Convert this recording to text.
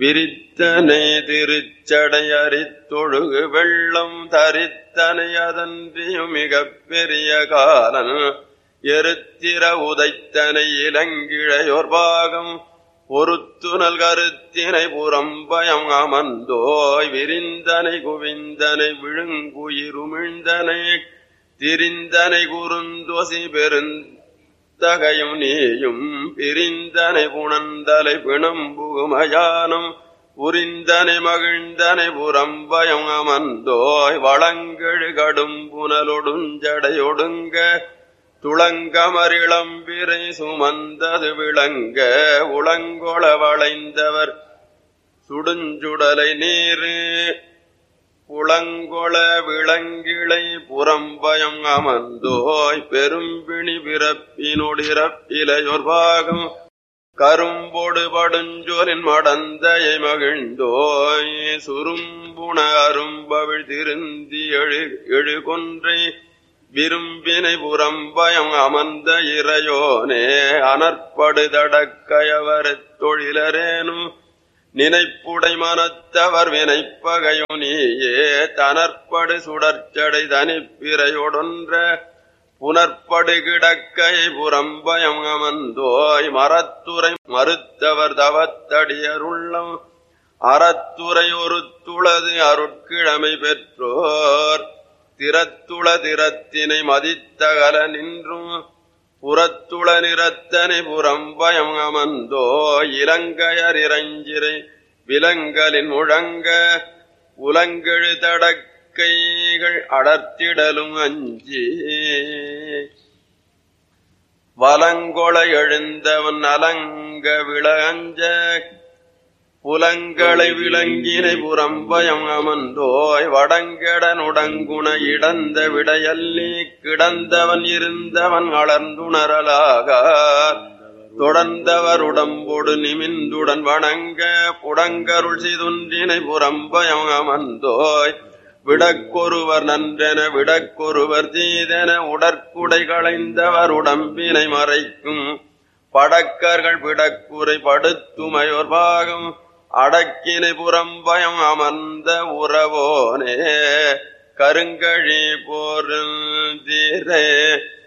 விரித்தனை திருச்சடை அரித்தொழுகு வெள்ளம் தரித்தனை அதன்றியும் மிகப் பெரிய காலன் எருத்திர உதைத்தனை இளங்கிழையோர் பாகம் பொறுத்துனல் கருத்தினை புறம்பயம் அமர்ந்தோய் விரிந்தனை குவிந்தனை விழுங்குயிருமிழ்ந்தனை திரிந்தனை குறுந்தொசி பெருந்தகையும் நீயும் பிரிந்தனை புணந்தலை பிணம்புகுமயானம் புரிந்தனை மகிழ்ந்தனை புறம்பயம் அமர்ந்தோய் வளங்கெழு கடும் புனலொடுஞ்சடையொடுங்க துளங்கமரிளம்பிரை சுமந்தது விளங்க உளங்கொள வளைந்தவர் சுடுஞ்சுடலை நீரு புலங்கொள விளங்கிளை புறம்பயம் அமர்ந்தோய் பெரும்பிணி பிறப்பினொடிறப்பிலையொர் பாகம் கரும்பொடு படுஞ்சொலின் மடந்தையை மகிழ்ந்தோய் சுரும்புண அரும்பவிழ் திருந்தி எழு எழுகொன்றை விரும்பினை புறம்பயம் அமர்ந்த இறையோனே அனற்படுதடக்கயவரத் தொழிலரேனும் நினைப்புடை மனத்தவர் வினைப்பகையும் நீயே தனற்படு சுடர்ச்சடை தனிப்பிரையொடொன்ற புனற்படு கிடக்கை புறம்பயம் அமர்ந்தோய் மரத்துறை மறுத்தவர் தவத்தடியருள்ளம் அறத்துறை ஒரு துளது அருட்கிழமை பெற்றோர் திறத்துள திறத்தினை மதித்தகல நின்றும் புறத்துள நிறத்தனை புறம்பயம் அமர்ந்தோ இலங்கையர் இறைஞ்சிரை விலங்கலின் முழங்க உலங்கெழு தடக்கைகள் அடர்த்திடலும் அஞ்சி வலங்கொள எழுந்தவன் அலங்க விளஞ்ச புலங்களை விளங்கினை புறம்பயம் அமர்ந்தோய் வடங்கெடனுடங்குண இடந்த விடையல்லி கிடந்தவன் இருந்தவன் அளர்ந்துணரலாக தொடர்ந்தவர் உடம்போடு நிமிந்துடன் வணங்க புடங்கருள் சிதுன்றினை புறம்பயம் அமர்ந்தோய் விடக்கொருவர் நன்றென விடக்கொருவர் தீதென உடற்குடை களைந்தவர் உடம்பினை மறைக்கும் படக்கர்கள் விடக்குறை படுத்துமையோர் பாகம் அடக்கினை புறம்பயம் அமர்ந்த உறவோனே கருங்கழி போர் தீரே